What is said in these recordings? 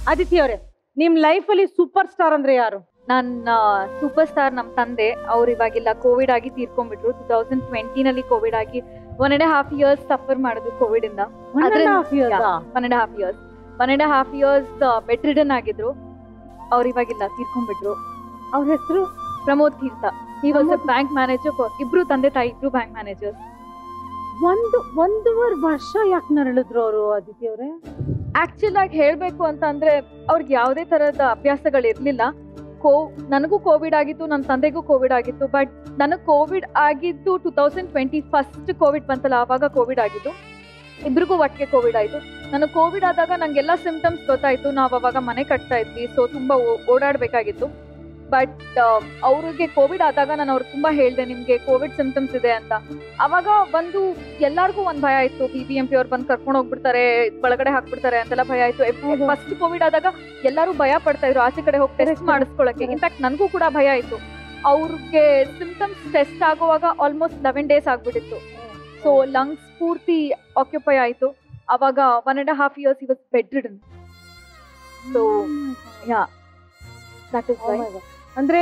ಅದಿತಿ ಅವರೇ ನಿಮ್ ಲೈಫ್ ಅಲ್ಲಿ ಸೂಪರ್ ಸ್ಟಾರ್ ಅಂದ್ರೆ ಯಾರು ನನ್ನ ಸೂಪರ್ ಸ್ಟಾರ್ ನಮ್ಮ ತಂದೆ ಅವ್ರು ಇವಾಗಿಲ್ಲ ಕೋವಿಡ್ ಆಗಿ ತೀರ್ಕೊಂಡ್ಬಿಟ್ರು ಟೂ ತೌಸಂಡ್ ಟ್ವೆಂಟಿನಲ್ಲಿ ಕೋವಿಡ್ ಆಗಿ one and half years suffer ಮಾಡಿದ್ರು ಕೋವಿಡ್ ಇಂದ One and ಅದ್ರಿಂದ- half years ಆ? One and half years one and half years bedridden ಆಗಿದ್ರು ಅವ್ರು ಇವಾಗಿಲ್ಲ ತೀರ್ಕೊಂಡ್ಬಿಟ್ರು ಅವ್ರ ಹೆಸರು ಪ್ರಮೋದ್ ತೀರ್ಥ ಈ ವಾಸ್ ಪ್ರಮೋದ್- ಬ್ಯಾಂಕ್ ಮ್ಯಾನೇಜರ್ ಇಬ್ರು ತಂದೆ ತಾಯಿ ಇಬ್ರು ಬ್ಯಾಂಕ್ ಮ್ಯಾನೇಜರ್ ಒಂದು ಒಂದೂವರೆ ವರ್ಷ ಯಾಕೆ ನರಳಿದ್ರು ಅವರು ಅದಿತಿ ಅವರೇ ಆಕ್ಚುಲ್ ಆಗಿ ಹೇಳ್ಬೇಕು ಅಂತ ಅಂದ್ರೆ ಅವ್ರಿಗೆ ಯಾವುದೇ ತರಹದ ಅಭ್ಯಾಸಗಳು ಇರ್ಲಿಲ್ಲ ಕೋ ನನಗೂ ಕೋವಿಡ್ ಆಗಿತ್ತು ನನ್ನ ತಂದೆಗೂ ಕೋವಿಡ್ ಆಗಿತ್ತು ಬಟ್ ನನಗೆ ಕೋವಿಡ್ ಆಗಿದ್ದು two thousand twenty first Covid ಬಂತಲ್ಲ ಆವಾಗ ಕೋವಿಡ್ ಆಗಿದ್ದು ಇಬ್ರಿಗೂ ಒಟ್ಟಿಗೆ ಕೋವಿಡ್ ಆಯಿತು ನನಗೆ ಕೋವಿಡ್ ಆದಾಗ ನಂಗೆಲ್ಲ ಸಿಂಪ್ಟಮ್ಸ್ ಗೊತ್ತಾಯ್ತು ನಾವು ಅವಾಗ ಮನೆ ಕಟ್ತಾ ಇದ್ವಿ ಸೊ ತುಂಬ ಓಡಾಡಬೇಕಾಗಿತ್ತು ಬಟ್ ಅವ್ರಿಗೆ ಕೋವಿಡ್ ಆದಾಗ ನಾನು ಅವ್ರಿಗೆ ತುಂಬ ಹೇಳಿದೆ ನಿಮಗೆ ಕೋವಿಡ್ ಸಿಂಪ್ಟಮ್ಸ್ ಇದೆ ಅಂತ ಅವಾಗ ಬಂದು ಎಲ್ಲಾರ್ಗೂ ಒಂದ್ ಭಯ ಇತ್ತು ಬಿ ಬಿ ಎಂ ಪಿ ಅವ್ರು ಬಂದು ಕರ್ಕೊಂಡು ಹೋಗ್ಬಿಡ್ತಾರೆ ಒಳಗಡೆ ಹಾಕ್ಬಿಡ್ತಾರೆ ಅಂತೆಲ್ಲ ಭಯ ಆಯ್ತು ಹೌದು. ಫಸ್ಟ್ ಕೋವಿಡ್ ಆದಾಗ ಎಲ್ಲರೂ ಭಯ ಪಡ್ತಾ ಇದ್ರು ಆಚೆ ಕಡೆ ಹೋಗಿ ಟೆಸ್ಟ್ ಮಾಡಿಸ್ಕೊಳಕ್ಕೆ Correct. ಇನ್ಫ್ಯಾಕ್ಟ್ ನನಗೂ ಕೂಡ ಭಯ ಆಯ್ತು ಅವ್ರಿಗೆ ಸಿಂಪ್ಟಮ್ಸ್ ಟೆಸ್ಟ್ ಆಗುವಾಗ ಆಲ್ಮೋಸ್ಟ್ ಲೆವೆನ್ ಡೇಸ್ ಆಗ್ಬಿಟ್ಟಿತ್ತು ಸೊ ಲಂಗ್ಸ್ ಪೂರ್ತಿ ಆಕ್ಯುಪೈ ಆಯ್ತು ಅವಾಗ ಒನ್ ಅಂಡ್ ಹಾಫ್ ಇಯರ್ಸ್ ಇವತ್ತು bedridden So, yeah that is Oh my God. ಅಂದ್ರೆ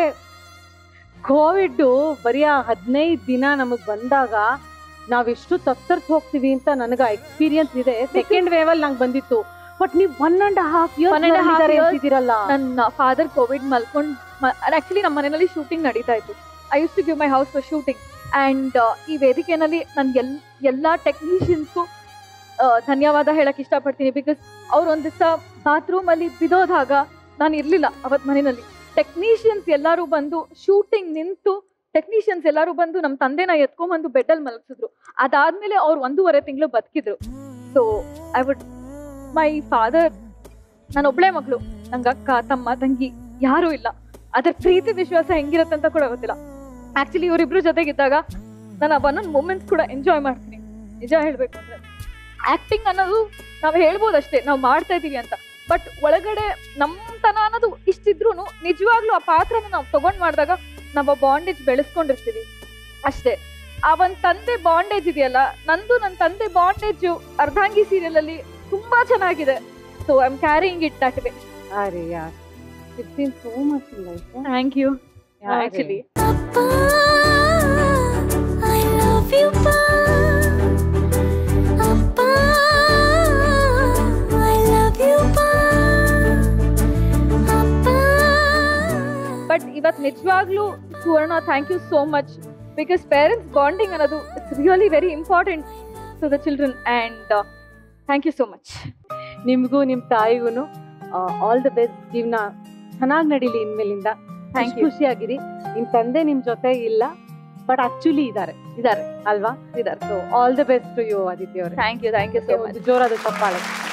ಕೋವಿಡ್ ಬರೀ ಆ ಹದಿನೈದು ದಿನ ನಮಗ್ ಬಂದಾಗ ನಾವೆಷ್ಟು ತತ್ತರ್ಸ್ ಹೋಗ್ತೀವಿ ಅಂತ ನನಗ ಎಕ್ಸ್ಪೀರಿಯನ್ಸ್ ಇದೆ ಸೆಕೆಂಡ್ ವೇವ್ ಅಲ್ಲಿ ನಂಗೆ ಬಂದಿತ್ತು ಬಟ್ ನೀವ್ one and half One and a half year years ಅಂತಿದ್ದೀರಲ್ಲ ನನ್ನ ಫಾದರ್ ಕೋವಿಡ್ ಮಲ್ಕೊಂಡ್ ಆಕ್ಚುಲಿ ನಮ್ಮ ಮನೆಯಲ್ಲಿ ಶೂಟಿಂಗ್ ನಡೀತಾ ಇತ್ತು I use to give my house for shooting and ಈ ವೇದಿಕೆನಲ್ಲಿ ನಾನು ಎಲ್ ಎಲ್ಲ ಟೆಕ್ನಿಷಿಯನ್ಸ್ಗೂ ಧನ್ಯವಾದ ಹೇಳಕ್ ಇಷ್ಟಪಡ್ತೀನಿ ಬಿಕಾಸ್ ಅವ್ರು ಒಂದ್ ದಿವಸ ಬಾತ್ರೂಮ್ ಅಲ್ಲಿ ಬಿದೋದಾಗ ನಾನು ಇರ್ಲಿಲ್ಲ ಅವತ್ ಮನೆಯಲ್ಲಿ ಟೆಕ್ನಿಷಿಯನ್ಸ್ ಎಲ್ಲರೂ ಬಂದು ಶೂಟಿಂಗ್ ನಿಂತು ಟೆಕ್ನಿಷಿಯನ್ಸ್ ಎಲ್ಲರೂ ಬಂದು ನಮ್ಮ ತಂದೆನ ಎತ್ಕೊಂಡ್ಬಂದು ಬೆಡ್ಡಲ್ಲಿ ಮಲಗಿಸಿದ್ರು ಅದಾದ್ಮೇಲೆ ಅವ್ರು ಒಂದೂವರೆ ತಿಂಗಳು ಬದುಕಿದ್ರು so I would my father ನಾನು ಒಬ್ಳೆ ಮಗಳು ನಂಗೆ ಅಕ್ಕ ತಮ್ಮ ತಂಗಿ ಯಾರೂ ಇಲ್ಲ ಅದ್ರ ಪ್ರೀತಿ ವಿಶ್ವಾಸ ಹೆಂಗಿರುತ್ತೆ ಅಂತ ಕೂಡ ಗೊತ್ತಿಲ್ಲ ಆಕ್ಚುಲಿ ಇವರಿಬ್ರು ಜೊತೆಗಿದ್ದಾಗ ನಾನು ಆ ಒಂದೊಂದು ಮೂಮೆಂಟ್ಸ್ ಕೂಡ ಎಂಜಾಯ್ ಮಾಡ್ತೀನಿ ನಿಜ ಹೇಳ್ಬೇಕು ಅಂದ್ರೆ ಆಕ್ಟಿಂಗ್ ಅನ್ನೋದು ನಾವು ಹೇಳ್ಬೋದಷ್ಟೇ ನಾವು ಮಾಡ್ತಾ ಇದೀವಿ ಅಂತ ಬಟ್ ಒಳಗಡೆ ನಮ್ಮತನ ಅನ್ನೋದು ಇಷ್ಟಿದ್ರು ನಿಜವಾಗ್ಲೂ ಆ ಪಾತ್ರನ ನಾವು ತಗೊಂಡ್ ಮಾಡಿದಾಗ ನಾವು ಆ ಬಾಂಡೇಜ್ ಬೆಳೆಸ್ಕೊಂಡಿರ್ತೀವಿ ಅಷ್ಟೇ ಆ ಒಂದ್ ತಂದೆ ಬಾಂಡೇಜ್ ಇದೆಯಲ್ಲ ನಂದು ನನ್ನ ತಂದೆ ಬಾಂಡೇಜ್ ಅರ್ಧಾಂಗಿ ಸೀರಿಯಲ್ ಅಲ್ಲಿ ತುಂಬಾ ಚೆನ್ನಾಗಿದೆ so I am caring it that way ಅರೆ ಯಾರ್ it seen so much in life thank you actually Papa, I love you, Pa. Appa, I love you, Pa. Appa. But ಇವತ್ತು ನಿಜವಾಗ್ಲೂ Suvarna thank you so much because parents bonding ಅನ್ನೋದು it's really very important to the children and thank you so much ನಿಮ್ಗೂ ನಿಮ್ ತಾಯಿಗೂ all the best ಜೀವನ ಚೆನ್ನಾಗಿ ನಡೀಲಿ ಇನ್ಮೇಲಿಂದ Thank ಖುಷಿ you. ಖುಷಿಯಾಗಿರಿ ನಿಮ್ ತಂದೆ ನಿಮ್ ಜೊತೆ ಇಲ್ಲ ಬಟ್ ಆಕ್ಚುಲಿ ಇದಾರೆ ಇದ್ದಾರೆ ಅಲ್ವಾ ಇದ್ದಾರೆ so all the best to you Aditya ಅವರೇ thank you thank you so much ಒಂದು ಜೋರಾದ ಚಪ್ಪಾಳೆ